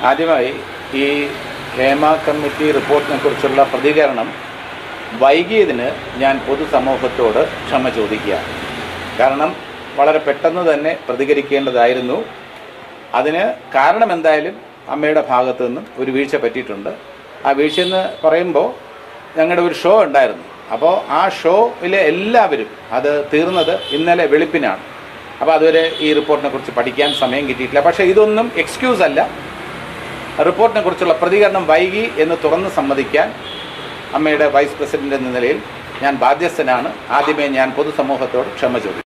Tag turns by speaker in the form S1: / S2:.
S1: ആദ്യമായി ഈ ഹേമ കമ്മിറ്റി റിപ്പോർട്ടിനെ കുറിച്ചുള്ള പ്രതികരണം വൈകിയതിന് ഞാൻ പൊതുസമൂഹത്തോട് ക്ഷമ ചോദിക്കുക കാരണം വളരെ പെട്ടെന്ന് തന്നെ പ്രതികരിക്കേണ്ടതായിരുന്നു അതിന് കാരണം എന്തായാലും അമ്മയുടെ ഭാഗത്തു നിന്നും ഒരു വീഴ്ച പറ്റിയിട്ടുണ്ട് ആ വീഴ്ച എന്ന് പറയുമ്പോൾ ഞങ്ങളുടെ ഒരു ഷോ ഉണ്ടായിരുന്നു അപ്പോൾ ആ ഷോയിലെ എല്ലാവരും അത് തീർന്നത് ഇന്നലെ വെളുപ്പിനാണ് അപ്പോൾ അതുവരെ ഈ റിപ്പോർട്ടിനെ കുറിച്ച് പഠിക്കാൻ സമയം കിട്ടിയിട്ടില്ല പക്ഷേ ഇതൊന്നും എക്സ്ക്യൂസ് അല്ല റിപ്പോർട്ടിനെ കുറിച്ചുള്ള പ്രതികരണം വൈകി എന്ന് തുറന്ന് സമ്മതിക്കാൻ അമ്മയുടെ വൈസ് പ്രസിഡന്റ് എന്ന നിലയിൽ ഞാൻ ബാധ്യസ്ഥനാണ് ആദ്യമേ ഞാൻ പൊതുസമൂഹത്തോട് ക്ഷമ ചോദിക്കും